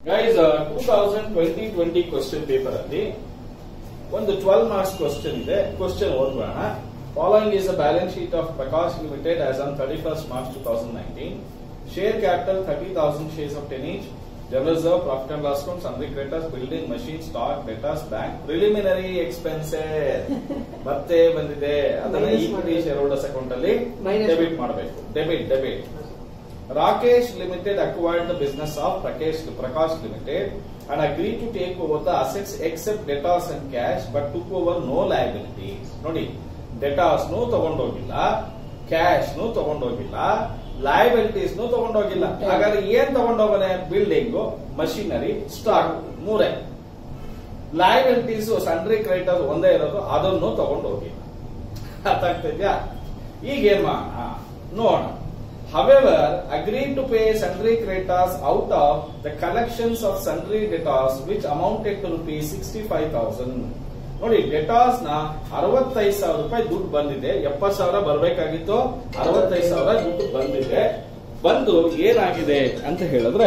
Guys two thousand twenty twenty question paper ಅಲ್ಲಿ ಒಂದು twelve marks question ಇದೆ question ಓದ್ಬೋಣ following is a balance sheet of Prakash limited as on thirty first March two thousand nineteen share capital thirty thousand shares of ten each general reserve profit and loss account sundry creditors building machine stock debtors bank preliminary expenses ಮತ್ತೆ ಬಂದಿದೆ ಅದನ್ನ Minus equity ಮಾಡ್ಬೇಕು. Share holders account ಅಲ್ಲಿ Minus debit ಮಾಡಬೇಕು debit debit Rakesh Limited acquired the business of Rakesh Prakash Limited and agreed to take over the assets except debtors and cash but took over no liabilities. ನೋಡಿ ಡೆಟಾಸ್ ನು ತಗೊಂಡೋಗಿಲ್ಲ cash ನು ತಗೊಂಡೋಗಿಲ್ಲ liabilities ನು ತಗೊಂಡೋಗಿಲ್ಲ ಹಾಗಾದ್ರೆ ಏನ್ ತಗೊಂಡೋಗನೆ building machinery stock ಮೂರೇ liabilities sundry creditors ಒಂದೇ ಇರೋದು ಅದನ್ನು ತಗೊಂಡೋಗಿಲ್ಲ ಅರ್ಥ ಆಗ್ತಿದ್ಯಾ ಈಗ ಏನ್ ಮಾಡೋಣ ನೋಡೋಣ However, agreed to pay sundry creditors out of the collections of sundry debtors which amounted to rupees 65,000. ನೋಡಿ ಡೆಟಾಸ್ ನ ಅರವತ್ತೈದು ಸಾವಿರ ರೂಪಾಯಿ ದುಡ್ಡು ಬಂದಿದೆ ಎಪ್ಪತ್ತು ಸಾವಿರ ಬರಬೇಕಾಗಿತ್ತು ಅರವತ್ತೈದು ಸಾವಿರ ದುಡ್ಡು ಬಂದಿದೆ ಬಂದು ಏನಾಗಿದೆ ಅಂತ ಹೇಳಿದ್ರೆ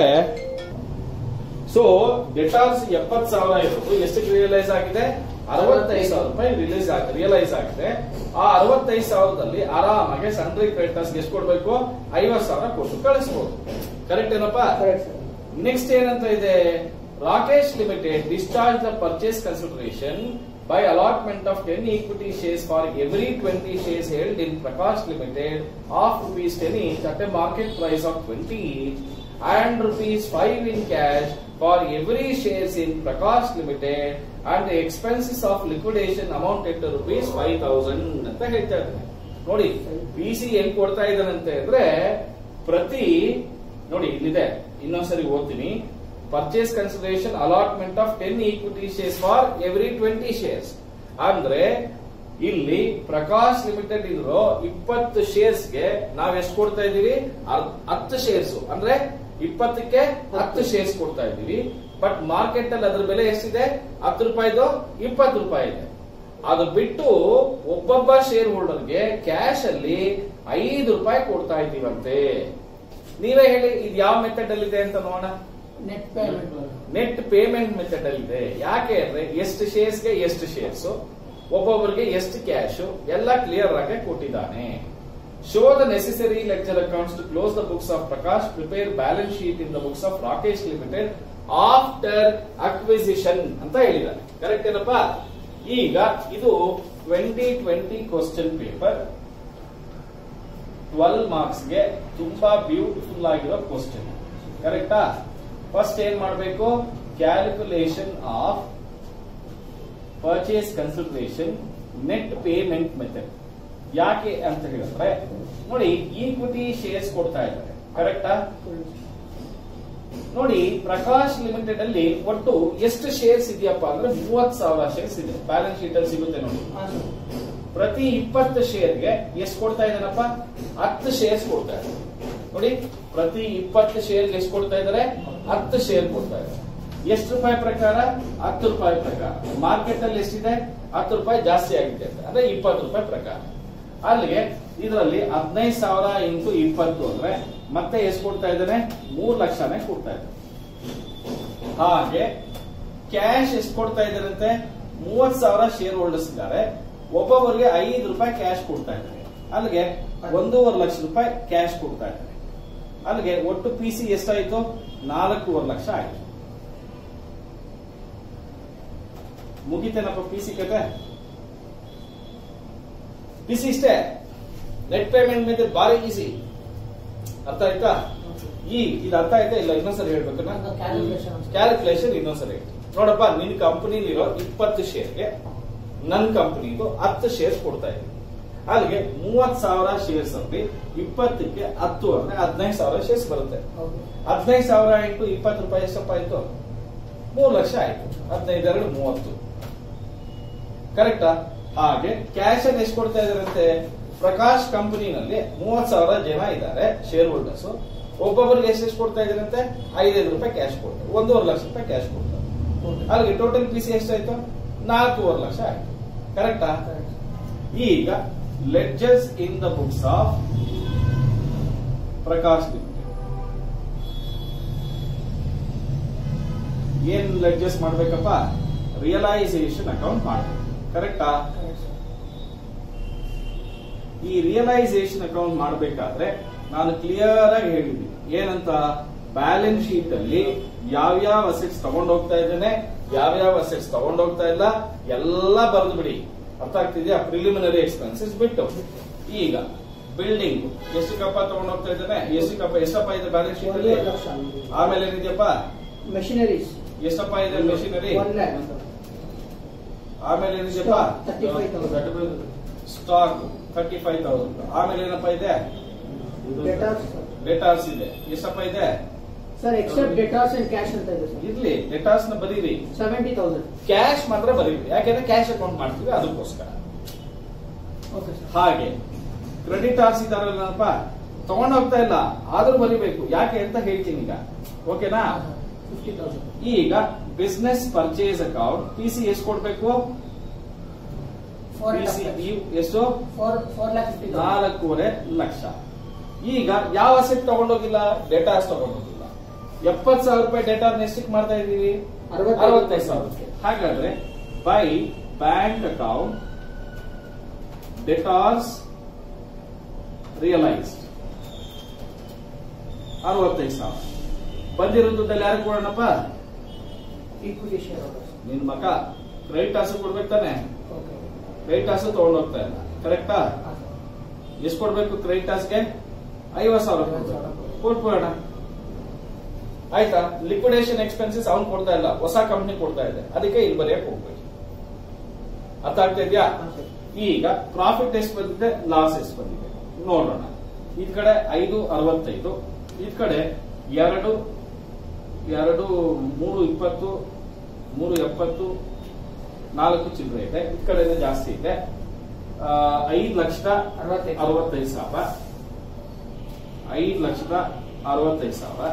ಸೊ ಡೆಟಾಸ್ ಎಪ್ಪತ್ ಸಾವಿರ ಇರೋದು ಎಷ್ಟಕ್ಕೆ ರಿಯಲೈಸ್ ಆಗಿದೆ ಅರವತ್ತೈದು ಸಾವಿರ ರೂಪಾಯಿ ರಿಲೀಸ್ ಆಗಿದೆ ರಿಯಲೈಸ್ ಆಗಿದೆ ಆ ಅರವತ್ತೈದು ಸಾವಿರದಲ್ಲಿ ಆರಾಮಾಗಿ ಸನ್ರಿ ಕ್ರೆಡಿಟರ್ಸ್ ಎಷ್ಟು ಕೊಡ್ಬೇಕು ಐವತ್ ಸಾವಿರ ಕೊಟ್ಟು ಕಳಿಸಬಹುದು ಕರೆಕ್ಟ್ ಏನಪ್ಪಾ ಕರೆಕ್ಟ್ ಸರ್ ನೆಕ್ಸ್ಟ್ ಏನಂತ ಇದೆ Rakesh limited discharge the purchase consideration by allotment of ten equity shares for every twenty shares held in Prakash limited of rupees ten each at a market price of twenty each and rupees five in cash for every shares in Prakash limited and the expenses of liquidation amounted to rupees five thousand ಅಂತ ಹೇಳ್ತಾ ಇದ್ದಾರೆ ನೋಡಿ P C ಎಲ್ಲಿ ಕೊಡ್ತಾ ಇದ್ದಾನಂತೆ ಅಂದ್ರೆ ಪ್ರತಿ ನೋಡಿ ಇಲ್ಲಿದೆ ಇನ್ನೊಂದ್ಸರಿ ಓದ್ತೀನಿ purchase consideration allotment of ten equity shares for every twenty shares ಅಂದ್ರೆ ಇಲ್ಲಿ ಪ್ರಕಾಶ್ ಲಿಮಿಟೆಡ್ ಇರೋ ಇಪ್ಪತ್ತು ಶೇರ್ಸ್ಗೆ ನಾವ್ ಎಷ್ಟು ಕೊಡ್ತಾ ಇದೀವಿ ಅರ್- ಹತ್ತು ಶೇರ್ಸ್ ಅಂದ್ರೆ ಇಪ್ಪತ್ತಕ್ಕೆ ಹತ್ತು ಶೇರ್ಸ್ ಕೊಡ್ತಾ ಇದೀವಿ ಬಟ್ ಮಾರ್ಕೆಟ್ ಅಲ್ಲಿ ಅದ್ರ ಬೆಲೆ ಎಷ್ಟಿದೆ ಹತ್ತು ರೂಪಾಯಿದು ಇಪ್ಪತ್ತು ರೂಪಾಯಿ ಇದೆ ಅದು ಬಿಟ್ಟು ಒಬ್ಬೊಬ್ಬ ಶೇರ್ ಹೋಲ್ಡರ್ಗೆ ಕ್ಯಾಶ್ ಅಲ್ಲಿ ಐದು ರೂಪಾಯಿ ಕೊಡ್ತಾ ಇದ್ದೀವಂತೆ ನೀವೇ ಹೇಳಿ ಇದು ಯಾವ ಮೆಥಡ್ ಅಲ್ಲಿ ಇದೆ ಅಂತ ನೋಡೋಣ net payment net payment method ಅಲ್ಲಿ ಇದೆ ಯಾಕೆ ಅಂದ್ರೆ ಎಷ್ಟು ಶೇರ್ಸ್ ಗೆ ಎಷ್ಟು ಶೇರ್ಸ್ ಒಬ್ಬೊಬ್ಬರಿಗೆ ಎಷ್ಟು ಕ್ಯಾಶ್ ಎಲ್ಲ ಕ್ಲಿಯರ್ ಆಗಿ ಕೊಟ್ಟಿದ್ದಾನೆ show the necessary ledger accounts to close the books of Prakash prepare balance sheet in the books of Rakesh limited after acquisition ಅಂತ ಹೇಳಿದ್ದಾನೆ ಕರೆಕ್ಟ್ ಏನಪ್ಪಾ ಈಗ ಇದು twenty twenty question paper twelve marks ಗೆ ತುಂಬಾ ಬ್ಯೂಟಿಫುಲ್ ಆಗಿರೋ ಕ್ವಶನ್ ಕರೆಕ್ಟಾ ಫಸ್ಟ್ ಏನ್ ಮಾಡಬೇಕು calculation of purchase consideration net payment method ಯಾಕೆ ಅಂತ ಹೇಳಿದ್ರೆ ನೋಡಿ ಈಕ್ವಿಟಿ ಶೇರ್ಸ್ ಕೊಡ್ತಾ ಇದ್ದಾರೆ ಕರೆಕ್ಟಾ ನೋಡಿ ಪ್ರಕಾಶ್ ಲಿಮಿಟೆಡ್ ಅಲ್ಲಿ ಒಟ್ಟು ಎಷ್ಟು ಶೇರ್ಸ್ ಇದೆಯಪ್ಪ ಅಂದ್ರೆ ಮೂವತ್ ಸಾವಿರ ಶೇರ್ಸ್ ಇದೆ ಬ್ಯಾಲೆನ್ಸ್ ಶೀಟ್ ಅಲ್ಲಿ ಸಿಗುತ್ತೆ ನೋಡಿ ಪ್ರತಿ ಇಪ್ಪತ್ತು ಶೇರ್ಗೆ ಎಷ್ಟು ಕೊಡ್ತಾ ಇದ್ದಾನಪ್ಪ ಹತ್ತು ಶೇರ್ಸ್ ಕೊಡ್ತಾ ಇದ್ದಾರೆ ನೋಡಿ ಪ್ರತಿ ಇಪ್ಪತ್ತು ಶೇರ್ಗೆ ಎಷ್ಟು ಕೊಡ್ತಾ ಇದ್ದಾರೆ ಹತ್ತು ಶೇರ್ ಕೊಡ್ತಾ ಇದ್ದಾರೆ ಎಷ್ಟು ರೂಪಾಯಿ ಪ್ರಕಾರ ಹತ್ತು ರೂಪಾಯಿ ಪ್ರಕಾರ ಮಾರ್ಕೆಟ್ ಅಲ್ಲಿ ಎಷ್ಟಿದೆ ಹತ್ತು ರೂಪಾಯಿ ಜಾಸ್ತಿ ಆಗಿದೆ ಅಂತ ಅಂದ್ರೆ ಇಪ್ಪತ್ತು ರೂಪಾಯಿ ಪ್ರಕಾರ ಅಲ್ಲಿಗೆ ಇದರಲ್ಲಿ ಹದಿನೈದು ಸಾವಿರ ಇಂಟು ಇಪ್ಪತ್ತು ಅಂದ್ರೆ ಮತ್ತೆ ಎಷ್ಟು ಕೊಡ್ತಾ ಇದ್ದಾನೆ ಮೂರ್ ಲಕ್ಷನೇ ಕೊಡ್ತಾ ಇದ್ದಾನೆ ಹಾಗೆ ಕ್ಯಾಶ್ ಎಷ್ಟು ಕೊಡ್ತಾ ಇದ್ದಾರಂತೆ ಮೂವತ್ ಸಾವಿರ ಶೇರ್ ಹೋಲ್ಡರ್ಸ್ ಇದ್ದಾರೆ ಒಬ್ಬೊಬ್ಬರಿಗೆ ಐದು ರೂಪಾಯಿ ಕ್ಯಾಶ್ ಕೊಡ್ತಾ ಇದ್ದಾರೆ ಅಲ್ಲಿಗೆ ಒಂದೂವರೆ ಲಕ್ಷ ರೂಪಾಯಿ ಕ್ಯಾಶ್ ಕೊಡ್ತಾ ಇದ್ದಾರೆ ಅಲ್ಲಿಗೆ ಒಟ್ಟು ಪಿ ಸಿ ಎಷ್ಟಾಯ್ತು ನಾಲ್ಕೂವರೆ ಲಕ್ಷ ಆಯ್ತು ಮುಗಿತೇನಪ್ಪ ಪಿ ಸಿ ಕತೆ ಪಿ ಸಿ ಇಷ್ಟೇ ನೆಟ್ ಪೇಮೆಂಟ್ ಮೇಲೆ ಬಾರಿ ಈಸಿ ಅರ್ಥ ಆಯ್ತಾ ಈ ಇದು ಅರ್ಥ ಆಯ್ತಾ ಇಲ್ಲ ಇನ್ನೊಂದ್ಸರಿ ಹೇಳ್ಬೇಕು ಕ್ಯಾಲ್ಕುಲೇಷನ್ ಕ್ಯಾಲ್ಕುಲೇಷನ್ ಇನ್ನೊಂದ್ಸರಿ ನೋಡಪ್ಪ ನಿನ್ ಕಂಪನಿಲಿರೋ ಇಪ್ಪತ್ತು ಶೇರ್ಗೆ ನನ್ ಕಂಪನಿದು ಹತ್ತು ಶೇರ್ಸ್ ಕೊಡ್ತಾ ಇದ್ದೀನಿ ಅಲ್ಲಿಗೆ ಮೂವತ್ ಸಾವಿರ ಶೇರ್ಸ್ ಅಲ್ಲಿ ಇಪ್ಪತ್ತಕ್ಕೆ ಹತ್ತು ಅಂದ್ರೆ ಹದಿನೈದು ಸಾವಿರ ಶೇರ್ಸ್ ಬರುತ್ತೆ ಹದಿನೈದು ಸಾವಿರ ಇಂಟು ಇಪ್ಪತ್ತು ರೂಪಾಯಿ ಎಷ್ಟಪ್ಪ ಆಯ್ತು ಮೂರು ಲಕ್ಷ ಆಯ್ತು ಹದಿನೈದು ಎರಡು ಮೂವತ್ತು ಕರೆಕ್ಟಾ ಹಾಗೆ ಕ್ಯಾಶ್ ಅಲ್ಲಿ ಎಷ್ಟು ಕೊಡ್ತಾ ಇದಾರಂತೆ ಪ್ರಕಾಶ್ ಕಂಪನಿನಲ್ಲಿ ಮೂವತ್ ಸಾವಿರ ಜನ ಇದ್ದಾರೆ ಶೇರ್ ಹೋಲ್ಡರ್ಸ್ ಒಬ್ಬೊಬ್ಬರಿಗೆ ಎಷ್ಟು ಕೊಡ್ತಾ ಇದಾರಂತೆ ಐದೈದು ರೂಪಾಯಿ ಕ್ಯಾಶ್ ಕೊಡ್ತಾರೆ ಒಂದೂವರೆ ಲಕ್ಷ ರೂಪಾಯಿ ಕ್ಯಾಶ್ ಕೊಡ್ತಾರೆ ಅಲ್ಲಿಗೆ ಟೋಟಲ್ ಪಿ ಸಿ ಎಷ್ಟಾಯ್ತು ನಾಲ್ಕೂವರೆ ಲಕ್ಷ ಆಯ್ತು ಕರೆಕ್ಟಾ ಈಗ ledgers in the books of Prakash limited ಏನ್ ಅಡ್ಜಸ್ಟ್ ಮಾಡ್ಬೇಕಪ್ಪ ರಿಯಲೈಸೇಷನ್ ಅಕೌಂಟ್ ಮಾಡ್ಬೇಕು ಕರೆಕ್ಟಾ Correct, sir. ಈ ರಿಯಲೈಸೇಷನ್ ಅಕೌಂಟ್ ಮಾಡಬೇಕಾದ್ರೆ ನಾನು ಕ್ಲಿಯರ್ ಆಗಿ ಹೇಳಿದ್ದೀನಿ ಏನಂತ ಬ್ಯಾಲೆನ್ಸ್ ಶೀಟ್ ಅಲ್ಲಿ ಯಾವ್ಯಾವ ಅಸೆಟ್ಸ್ ತಗೊಂಡ್ ಹೋಗ್ತಾ ಇದ್ದೇನೆ ಯಾವ್ಯಾವ ಅಸೆಟ್ಸ್ ತಗೊಂಡ್ ಹೋಗ್ತಾ ಇಲ್ಲ ಎಲ್ಲ ಬರೆದು ಬಿಡಿ ಅರ್ಥ ಆಗ್ತಿದ್ಯಾ ಪ್ರಿಲಿಮಿನರಿ ಎಕ್ಸ್ಪೆನ್ಸಸ್ ಬಿಟ್ಟು ಈಗ ಬಿಲ್ಡಿಂಗ್ ಎಷ್ಟು ಕಪ್ಪ ತಗೊಂಡ್ ಹೋಗ್ತಾ ಇದ್ದೇನೆ ಎಷ್ಟು ಕಪ್ಪ ಎಷ್ಟಪ್ಪ ಇದೆ ಬ್ಯಾಲೆನ್ಸ್ ಶೀಟ್ ಅಲ್ಲಿ ಒಂದೂವರೆ ಲಕ್ಷ ಆಮೇಲೆ ಏನಿದೆಯಪ್ಪ ಮೆಷಿನರೀಸ್ ಎಷ್ಟಪ್ಪ ಇದೆ ಮೆಷಿನರಿ ಒನ್ ಲ್ಯಾಕ್ ಆಮೇಲೆ ಏನಿದೆಯಪ್ಪ Stock, 35,000. Stock thirty five thousand ಆಮೇಲೆ ಏನಪ್ಪ ಇದೆ ಡೆಟಾಸ್ ಡೆಟಾರ್ಸ್ ಇದೆ ಎಷ್ಟಪ್ಪ ಇದೆ sir except debtors and cash ಅಂತ ಇದೆ ಸರ್ ಇರ್ಲಿ ಡೆಟಾರ್ಸ್ ನ ಬರೀರಿ ಸೆವೆಂಟಿ ತೌಸಂಡ್ ಕ್ಯಾಶ್ ಮಾತ್ರ ಬರೀರಿ ಯಾಕೆಂದ್ರೆ ಕ್ಯಾಶ್ ಅಕೌಂಟ್ ಮಾಡ್ತೀವಿ ಅದಕ್ಕೋಸ್ಕರ ಓಕೆ ಸರ್ ಹಾಗೆ ಕ್ರೆಡಿಟ್ ಆರ್ಸ್ ಇದಾರಲ್ಲಪ್ಪ ತಗೊಂಡ್ ಹೋಗ್ತಾ ಇಲ್ಲ ಆದ್ರೂ ಬರಿಬೇಕು ಯಾಕೆ ಅಂತ ಹೇಳ್ತೀನಿ ಈಗ ಓಕೆನಾ ಫಿಫ್ಟಿ ತೌಸಂಡ್ ಈಗ business purchase account P C ಎಷ್ಟು ಕೊಡ್ಬೇಕು ಫೋರ್ ಪಿ ಸಿ ಎಷ್ಟು four four lakh fifty thousand ನಾಲ್ಕೂವರೆ ಲಕ್ಷ ಈಗ ಯಾವ ಅಸೆಟ್ ತಗೊಂಡೋಗಿಲ್ಲ ಡೇಟಾಸ್ ತಗೊಂಡೋಗಿಲ್ಲ ಎಪ್ಪತ್ ಸಾವಿರ ರೂಪಾಯಿ ಡೇಟಾ ಎಷ್ಟಕ್ಕೆ ಮಾಡ್ತಾ ಇದೀವಿ ಅರವತ್ತೈದು ಅರವತ್ತೈದು ಸಾವಿರ ಹಾಗಾದ್ರೆ by bank account debtors realised ಅರವತ್ತೈದು ಸಾವಿರ ಬಂದಿರೋ ದುಡ್ಡಲ್ಲಿ ಯಾರು ಕೊಡೋಣಪ್ಪ ಈಕ್ವಿಟಿ ಶೇರ್ ನಿನ್ ಮಕ ಕ್ರೆಡಿಟ್ ಆಸು ಕೊಡ್ಬೇಕು ತಾನೆ ಓಕೆ ಕ್ರೆಡಿಟ್ ಆಸು ತಗೊಂಡ್ ಹೋಗ್ತಾ ಇಲ್ಲ ಕರೆಕ್ಟಾ ಎಷ್ಟು ಕೊಡ್ಬೇಕು ಕ್ರೆಡಿಟ್ ಆಸ್ಗೆ ಐವತ್ ಸಾವಿರ ಕೊಡ್ಬೇಕು. ಕೊಟ್ಬಿಡೋಣ ಆಯ್ತಾ ಲಿಕ್ವಿಡೇಷನ್ ಎಕ್ಸ್ಪೆನ್ಸಸ್ ಅವ್ನು ಕೊಡ್ತಾ ಇಲ್ಲ ಹೊಸ ಕಂಪ್ನಿ ಕೊಡ್ತಾ ಇದೆ ಅದಕ್ಕೆ ಇಲ್ಲಿ ಬರೆಯಕ್ ಹೋಗ್ಬೇಕು ಅರ್ಥ ಆಗ್ತಾ ಇದೆಯಾ ಈಗ ಪ್ರಾಫಿಟ್ ಎಷ್ಟು ಬಂದಿದೆ ಲಾಸ್ ಎಷ್ಟು ಬಂದಿದೆ ನೋಡೋಣ ಈ ಕಡೆ ಐದು ಅರವತ್ತೈದು ಈ ಕಡೆ ಎರಡು ಎರಡು ಮೂರು ಇಪ್ಪತ್ತು ಮೂರು ಎಪ್ಪತ್ತು ನಾಲ್ಕು ಚಿಲ್ಲರೆ ಇದೆ ಈ ಕಡೆ ಜಾಸ್ತಿ ಇದೆ ಆ, ಐದು ಲಕ್ಷದ ಅರವತ್ತೈದು. ಅರವತ್ತೈದು ಸಾವಿರ ಐದು ಲಕ್ಷದ ಅರವತ್ತೈದು ಸಾವಿರ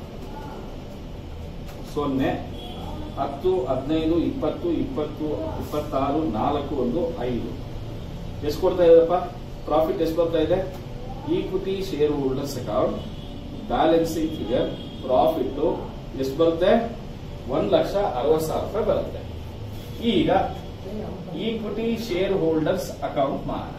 ಸೊನ್ನೆ ಹತ್ತು ಹದಿನೈದು ಇಪ್ಪತ್ತು ಇಪ್ಪತ್ತು ಇಪ್ಪತ್ತಾರು ನಾಲ್ಕು ಒಂದು ಐದು ಎಷ್ಟು ಕೊಡ್ತಾ ಇದೆಯಪ್ಪ ಪ್ರಾಫಿಟ್ ಎಷ್ಟು ಬರ್ತಾ ಇದೆ equity share holders account balancing figure profit ಎಷ್ಟು ಬರುತ್ತೆ ಒಂದ್ ಲಕ್ಷ ಅರವತ್ತು ಸಾವಿರ ರೂಪಾಯಿ ಬರುತ್ತೆ ಈಗ ಈಕ್ವಿಟಿ ಶೇರ್ ಹೋಲ್ಡರ್ಸ್ ಅಕೌಂಟ್ ಮಾಡೋಣ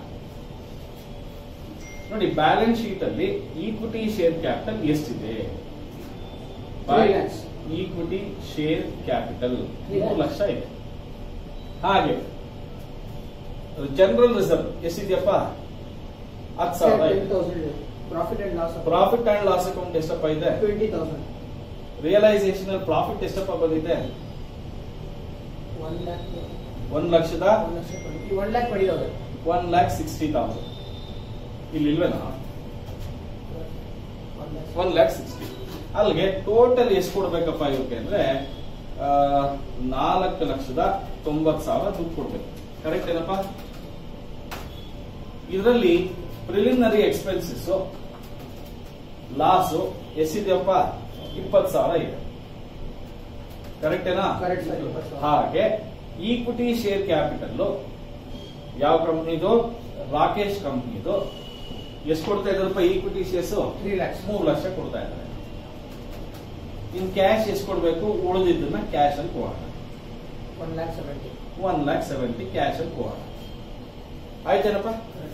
ನೋಡಿ ಬ್ಯಾಲೆನ್ಸ್ ಶೀಟ್ ಅಲ್ಲಿ ಈಕ್ವಿಟಿ ಶೇರ್ ಕ್ಯಾಪಿಟಲ್ ಎಷ್ಟಿದೆ Three lakhs. Equity share capital Three ಮೂರು lakhs. ಲಕ್ಷ ಇದೆ ಹಾಗೆ ಜನರಲ್ ರಿಸರ್ವ್ ಎಷ್ಟಿದೆಯಪ್ಪ ಹತ್ತು ಸಾವಿರ ಟೆನ್ ಇದೆ thousand profit and loss profit and loss account ಎಷ್ಟಪ್ಪ ಇದೆ ಟ್ವೆಂಟಿ ತೌಸಂಡ್ ರಿಯಲೈಸೇಷನ್ ಅಲ್ಲಿ ಪ್ರಾಫಿಟ್ ಎಷ್ಟಪ್ಪ ಬಂದಿದೆ ಒನ್ ಲ್ಯಾಕ್ ಒಂದ್ ಲಕ್ಷದ one lakh twenty one lakh twenty thousand one lakh sixty thousand ಇಲ್ಲಿ ಇಲ್ವೇನಾ one lakh one lakh sixty ಅಲ್ಲಿಗೆ ಟೋಟಲ್ ಎಷ್ಟು ಕೊಡ್ಬೇಕಪ್ಪ ಇವಕ್ಕೆ ಅಂದ್ರೆ ಆ, ನಾಲ್ಕು ಲಕ್ಷದ ತೊಂಬತ್ ಸಾವಿರ ದುಡ್ಡು ಕೊಡ್ಬೇಕು ಕರೆಕ್ಟ್ ಏನಪ್ಪ ಇದರಲ್ಲಿ ಪ್ರಿಲಿಮಿನರಿ ಎಕ್ಸ್ಪೆನ್ಸಸ್ ಲಾಸು ಎಷ್ಟಿದೆಯಪ್ಪ ಇಪ್ಪತ್ತು ಸಾವಿರ ಇದೆ ಕರೆಕ್ಟ್ ಏನಾ Correct, sir, 20,000. ಹಾಗೆ ಈಕ್ವಿಟಿ ಶೇರ್ ಕ್ಯಾಪಿಟಲ್ ಯಾವ ಕಂಪ್ನಿದು ರಾಕೇಶ್ ಕಂಪ್ನಿದು ಎಷ್ಟು ಕೊಡ್ತಾ ಇದ್ದಾರಪ್ಪ ಈಕ್ವಿಟಿ ಶೇರ್ಸ್ ತ್ರೀ ಲ್ಯಾಕ್ಸ್ ಮೂರು ಲಕ್ಷ ಕೊಡ್ತಾ ಇದ್ದಾರೆ ಇನ್ ಕ್ಯಾಶ್ ಎಷ್ಟು ಕೊಡ್ಬೇಕು ಉಳಿದಿದ್ದನ್ನ ಕ್ಯಾಶ್ ಅಲ್ಲಿ ಕೊಡೋಣ one lakh seventy one lakh seventy cash ಅಲ್ಲಿ ಕೊಡೋಣ ಆಯ್ತೇನಪ್ಪ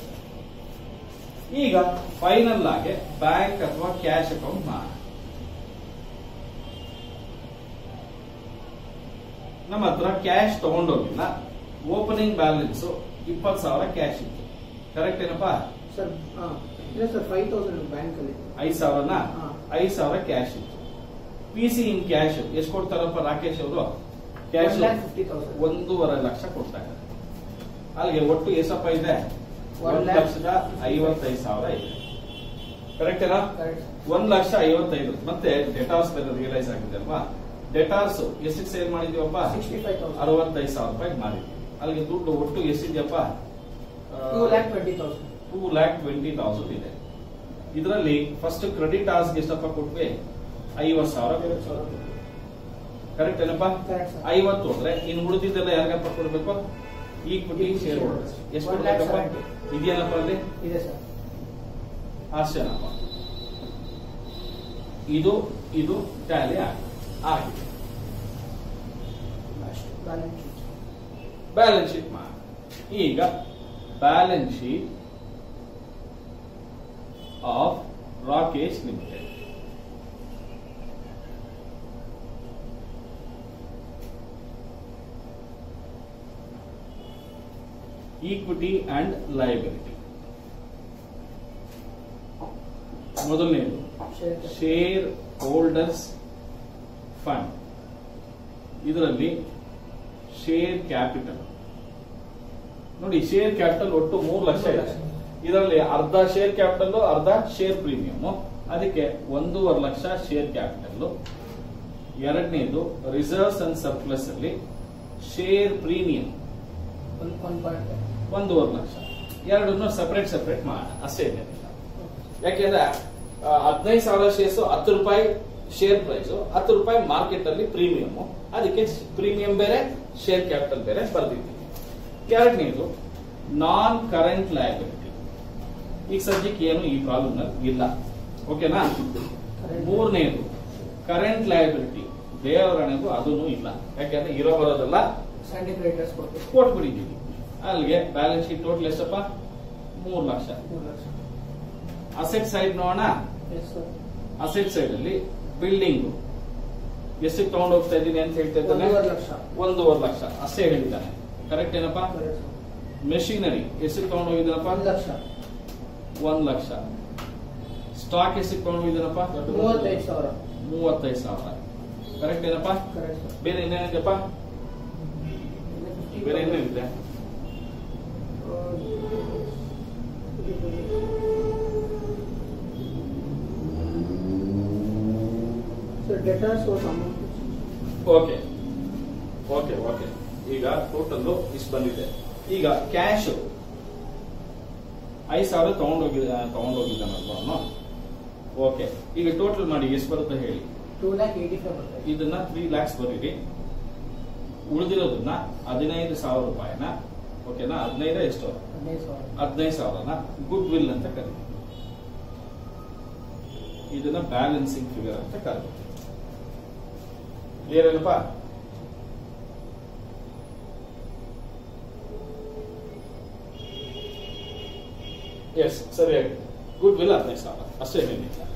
ಈಗ ಫೈನಲ್ ಆಗಿ ಬ್ಯಾಂಕ್ ಅಥವಾ ಕ್ಯಾಶ್ ಅಕೌಂಟ್ ಮಾಡೋಣ ನಮ್ಮ ಹತ್ರ ಕ್ಯಾಶ್ ತಗೊಂಡೋಗಿಲ್ಲ ಓಪನಿಂಗ್ ಬ್ಯಾಲೆನ್ಸ್ ಇಪ್ಪತ್ತು ಸಾವಿರ ಕ್ಯಾಶ್ ಇತ್ತು ಕರೆಕ್ಟ್ ಏನಪ್ಪಾ ಸರ್ ಹಾ ಇಲ್ಲ ಸರ್ ಫೈವ್ ತೌಸಂಡ್ ಬ್ಯಾಂಕ್ ಅಲ್ಲಿ ಐದ್ ಸಾವಿರನ ಹಾ. ಐದ್ ಸಾವಿರ ಕ್ಯಾಶ್ ಇತ್ತು ಪಿ ಸಿ ಇನ್ ಕ್ಯಾಶ್ ಎಷ್ಟು ಕೊಡ್ತಾರಪ್ಪ ರಾಕೇಶ್ ಅವರು cash one lakh fifty thousand ಒಂದೂವರೆ ಲಕ್ಷ ಕೊಡ್ತಾ ಇದ್ದಾರೆ ಅಲ್ಲಿಗೆ ಒಟ್ಟು ಎಷ್ಟಪ್ಪ ಇದೆ One ಒಂದ್ lakh ಲಕ್ಷದ ಐವತ್ತೈದು ಸಾವಿರ ಇದೆ ಕರೆಕ್ಟ್ ಏನಾ ಕರೆಕ್ಟ್ ಒಂದ್ ಲಕ್ಷ ಐವತ್ತೈದು ಮತ್ತೆ ಡೆಟಾರ್ಸ್ ಬೇರೆ ರಿಯಲೈಸ್ ಆಗಿದೆ ಅಲ್ವಾ ಡೆಟಾರ್ಸ್ ಎಷ್ಟಕ್ಕೆ ಸೇಲ್ ಮಾಡಿದೀವಪ್ಪ ಸಿಕ್ಸ್ಟಿ ಫೈವ್ ತೌಸಂಡ್ ಅರವತ್ತೈದು ಸಾವಿರ ರೂಪಾಯಿ ಮಾಡಿದ್ವಿ ಅಲ್ಲಿಗೆ ದುಡ್ಡು ಒಟ್ಟು ಎಷ್ಟಿದೆಯಪ್ಪ two lakh twenty thousand two lakh twenty thousand ಇದೆ ಇದರಲ್ಲಿ ಫಸ್ಟ್ ಕ್ರೆಡಿಟ್ ಆರ್ಸ್ಗೆ ಎಷ್ಟಪ್ಪ ಕೊಟ್ವಿ ಐವತ್ ಸಾವಿರ ಕರೆಕ್ಟ್ ಏನಪ್ಪಾ Correct, sir. ಐವತ್ತು ಅಂದ್ರೆ ಇನ್ ಉಳಿದಿದ್ದೆಲ್ಲ ಯಾರಿಗಪ್ಪ ಕೊಡ್ಬೇಕು ಈಕ್ವಿಟಿ ಶೇರ್ ಹೋಲ್ಡರ್ಸ್ ಎಷ್ಟು One lakh ಕೊಡ್ಬೇಕಪ್ಪ seventy. ಇದೆಯಲ್ಲಪ್ಪ ಅಲ್ಲಿ ಇದೆ ಸರ್ ಅಷ್ಟೇನಪ್ಪ ಇದು ಇದು ಟ್ಯಾಲಿ ಆಗಿದೆ ಆಗಿದೆ ಬ್ಯಾಲೆನ್ಸ್ ಶೀಟ್ ಬ್ಯಾಲೆನ್ಸ್ ಶೀಟ್ ಮಾಡಿ ಈಗ balance sheet of Rakesh limited equity and liability ಮೊದಲನೇದು ಶೇರ್ ಶೇರ್ ಹೋಲ್ಡರ್ಸ್ ಫಂಡ್ ಇದರಲ್ಲಿ ಶೇರ್ ಕ್ಯಾಪಿಟಲ್ ನೋಡಿ ಶೇರ್ ಕ್ಯಾಪಿಟಲ್ ಒಟ್ಟು ಮೂರು ಲಕ್ಷ ಇದೆ ಇದರಲ್ಲಿ ಅರ್ಧ ಶೇರ್ ಕ್ಯಾಪಿಟಲ್ ಅರ್ಧ ಶೇರ್ ಪ್ರೀಮಿಯಂ ಅದಕ್ಕೆ ಒಂದೂವರೆ ಲಕ್ಷ ಶೇರ್ ಕ್ಯಾಪಿಟಲ್ ಎರಡನೇದು ರಿಸರ್ವ್ಸ್ ಅಂಡ್ ಸರ್ಪ್ಲಸ್ ಅಲ್ಲಿ share premium one one point ಒಂದೂವರೆ ಲಕ್ಷ ಎರಡನ್ನು ಸಪರೇಟ್ ಸಪರೇಟ್ ಮಾಡಿ ಅಷ್ಟೇ ಇದೆ ಯಾಕೆಂದ್ರೆ ಹದಿನೈದು ಸಾವಿರ ಶೇರ್ಸ್ ಹತ್ತು ರೂಪಾಯಿ ಶೇರ್ ಪ್ರೈಸ್ ಹತ್ತು ರೂಪಾಯಿ ಮಾರ್ಕೆಟ್ ಅಲ್ಲಿ ಪ್ರೀಮಿಯಂ ಅದಕ್ಕೆ ಪ್ರೀಮಿಯಂ ಬೇರೆ ಶೇರ್ ಕ್ಯಾಪಿಟಲ್ ಬೇರೆ ಬರ್ದಿದ್ದೀವಿ ಎರಡನೇದು ನಾನ್ ಕರೆಂಟ್ ಲಯಬಿಲಿಟಿ ಈಗ ಸದ್ಯಕ್ಕೆ ಏನು ಈ ಪ್ರಾಬ್ಲಮ್ ನಲ್ಲಿ ಇಲ್ಲ ಓಕೆನಾ ಮೂರನೇದು ಕರೆಂಟ್ ಲಯಬಿಲಿಟಿ ದೇವರಣೆಗೂ ಅದೂ ಇಲ್ಲ ಯಾಕೆಂದ್ರೆ ಇರೋ ಬರೋದೆಲ್ಲ ಸ್ಟ್ಯಾಂಡಿಂಗ್ ಕ್ರೆಡಿಟರ್ಸ್ ಕೊಡ್ಬೇಕು ಕೊಟ್ಬಿಟ್ಟಿದ್ದೀವಿ ಅಲ್ಲಿಗೆ ಬ್ಯಾಲೆನ್ಸ್ ಶೀಟ್ ಟೋಟಲ್ ಎಷ್ಟಪ್ಪ ಮೂರು ಲಕ್ಷ ಮೂರು ಲಕ್ಷ ಅಸೆಟ್ ಸೈಡ್ ನೋಡೋಣ ಎಸ್ ಸರ್ ಅಸೆಟ್ ಸೈಡ್ ಅಲ್ಲಿ ಬಿಲ್ಡಿಂಗ್ ಎಷ್ಟಕ್ಕೆ ತಗೊಂಡು ಹೋಗ್ತಾ ಇದ್ದೀನಿ ಅಂತ ಹೇಳ್ತಾ ಇದ್ದಾನೆ ಒಂದೂವರೆ ಲಕ್ಷ ಒಂದೂವರೆ ಲಕ್ಷ ಅಷ್ಟೇ ಹೇಳಿದ್ದಾನೆ ಕರೆಕ್ಟ್ ಏನಪ್ಪ ಕರೆಕ್ಟ್ ಸರ್. ಮೆಷಿನರಿ ಎಷ್ಟಕ್ಕೆ ತಗೊಂಡು ಹೋಗಿದ್ದಾನಪ್ಪ ಒಂದು ಲಕ್ಷ ಒಂದ್ ಲಕ್ಷ ಸ್ಟಾಕ್ ಎಷ್ಟಕ್ಕೆ ತಗೊಂಡು ಹೋಗಿದ್ದಾನಪ್ಪ ಮೂವತ್ತೈದು ಸಾವಿರ ಮೂವತ್ತೈದು ಸಾವಿರ ಕರೆಕ್ಟ್ ಏನಪ್ಪ ಕರೆಕ್ಟ್ ಸರ್ ಬೇರೆ ಏನೇನಿದೆಪ್ಪ ಬೇರೆ ಏನೇನಿದೆ sir debtors amount okay okay okay ಈಗ ಟೋಟಲ್ ಇಷ್ಟು ಬಂದಿದೆ ಈಗ ಕ್ಯಾಶ್ ಐದು ಸಾವಿರ ತಗೊಂಡೋಗಿದ ತಗೊಂಡೋಗಿದ್ದಾನಲ್ವ ಅವನು ಓಕೆ ಈಗ ಟೋಟಲ್ ಮಾಡಿ ಎಷ್ಟು ಬರುತ್ತೆ ಹೇಳಿ ಟೂ ಲ್ಯಾಕ್ ಏಯ್ಟಿ ಫೈವ್ ಬರ್ತದೆ ಇದನ್ನ ತ್ರೀ ಲ್ಯಾಕ್ಸ್ ಬರೀರಿ ಉಳಿದಿರೋದನ್ನ ಹದಿನೈದು ಸಾವಿರ ರೂಪಾಯಿನ ಓಕೆನಾ ಹದಿನೈದು ಎಷ್ಟು ಹದಿನೈದು ಸಾವಿರ ಹದಿನೈದು ಸಾವಿರನ ಗುಡ್ ವಿಲ್ ಅಂತ ಕರೀತೀವಿ ಇದನ್ನ ಬ್ಯಾಲೆನ್ಸಿಂಗ್ ಫಿಗರ್ ಅಂತ ಕರೀತೀವಿ ಏನಪ್ಪ ಎಸ್ ಸರಿಯಾಗಿ ಗುಡ್ ವಿಲ್ ಹದಿನೈದು ಸಾವಿರ ಅಷ್ಟೇ ಏನಿಲ್ಲ